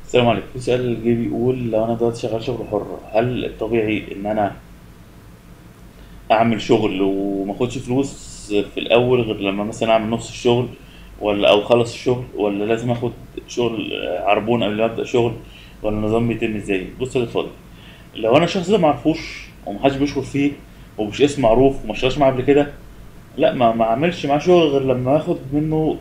السلام عليكم في سؤال جه بيقول لو انا دلوقتي شغال شغل حر هل الطبيعي ان انا اعمل شغل وما اخدش فلوس في الاول غير لما مثلا اعمل نص الشغل ولا او اخلص الشغل ولا لازم اخد شغل آه، عربون قبل ما ابدا شغل ولا النظام بيتم ازاي بص يا اتفضل لو انا الشخص ده معرفوش ومحدش بيشكر فيه ومش اسم معروف وما اشتغلش معاه قبل كده لا ما ما اعملش معاه شغل غير لما اخد منه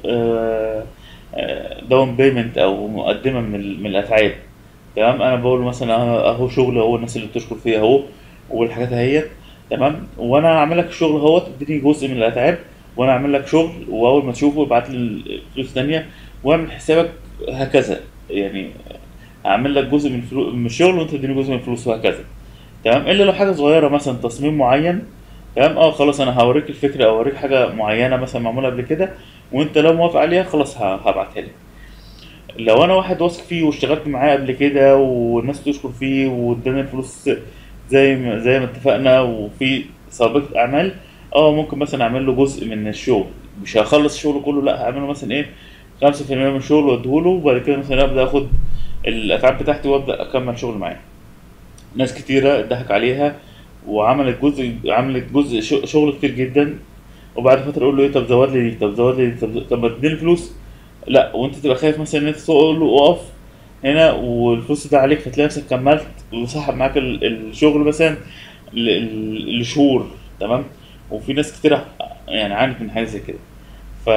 داون بيمنت او مقدمه من ال- من الاتعاب تمام انا بقول له مثلا أنا اهو شغل اهو الناس اللي بتشكر فيها اهو والحاجات اهيت تمام وانا اعمل لك الشغل اهو تديني جزء من الاتعاب وانا اعمل لك شغل واول ما تشوفه ابعت لي الفلوس تانية واعمل حسابك هكذا يعني اعمل لك جزء من فلو... من الشغل وانت تديني جزء من الفلوس وهكذا تمام الا لو حاجه صغيره مثلا تصميم معين تمام اه خلاص انا هوريك الفكره او اوريك حاجه معينه مثلا معموله قبل كده وانت لو موافق عليها خلاص ه- هبعتها لك لو انا واحد واثق فيه واشتغلت معاه قبل كده والناس تشكر فيه واداني الفلوس زي ما زي ما اتفقنا وفي سابقة اعمال اه ممكن مثلا اعمل له جزء من الشغل مش هخلص الشغل كله لا هعمل له مثلا ايه 5% من الشغل واديهوله وبعد كده مثلا ابدا اخد الاتعاب بتاعتي وابدا اكمل شغل معاه ناس كتيرة ضحك عليها وعملت جزء عملت جزء ش- شغل كتير جدا وبعد فترة اقول له ايه طب زود لي دي طب زود لي دي طب طب ما تديني فلوس لا وانت تبقى خايف مثلا ان انت تقول له اقف هنا والفلوس ده عليك فتلاقي نفسك كملت وسحب معاك ال- الشغل مثلا ل- ل- لشهور تمام وفي ناس كتير يعني عانت من حاجه زي كده ف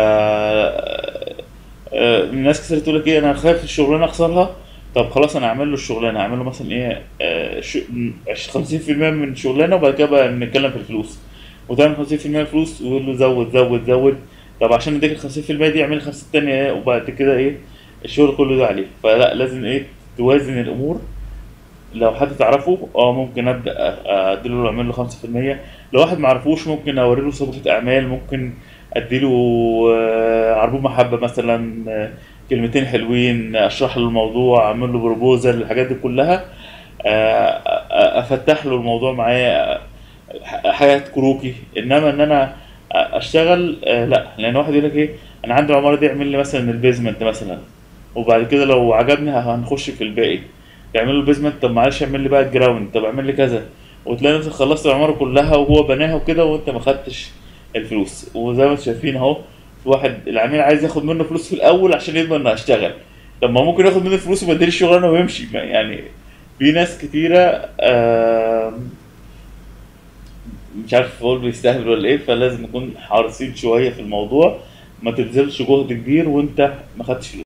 آه، الناس كتير تقول لك ايه انا خايف الشغلانه اخسرها طب خلاص انا اعمل له الشغلانه اعمل له مثلا ايه آه، ش- عش- 50% من الشغلانه وبعد كده بقى نتكلم في الفلوس وتعمل 50% من الفلوس ويقول له زود زود زود طب عشان اديك ال 50% دي اعمل 50 التانية وبعد كده ايه الشغل كله ده عليه فلا لازم ايه توازن الامور لو حد تعرفه اه ممكن ابدا أ- اديله اعمل له 5% لو واحد معرفوش ممكن اوري له سابقه اعمال ممكن اديله آه، عربون محبه مثلا آه، كلمتين حلوين اشرح له الموضوع اعمل له بروبوزل الحاجات دي كلها آه، أ- افتح له الموضوع معايا ح- حاجات كروكي انما ان انا اشتغل آه، لا لان واحد يقول لك ايه انا عندي العماره دي اعمل لي مثلا البيزمنت مثلا وبعد كده لو عجبني ه- هنخش في الباقي تعمل له البيزمنت طب معلش اعمل لي بقى الجراوند طب اعمل لي كذا وتلاقي نفسك خلصت العماره كلها وهو بناها وكده وانت ما خدتش الفلوس وزي ما انتم شايفين اهو في واحد العميل عايز ياخد منه فلوس في الاول عشان يضمن انه هشتغل طب ما ممكن ياخد منه فلوس وما يديني الشغلانه ويمشي ما- يعني في ناس كتيره آم، مش عارف هو بيستهبل ولا ايه فلازم نكون حريصين شويه في الموضوع ما تبذلش جهد كبير وانت ما خدتش فلوس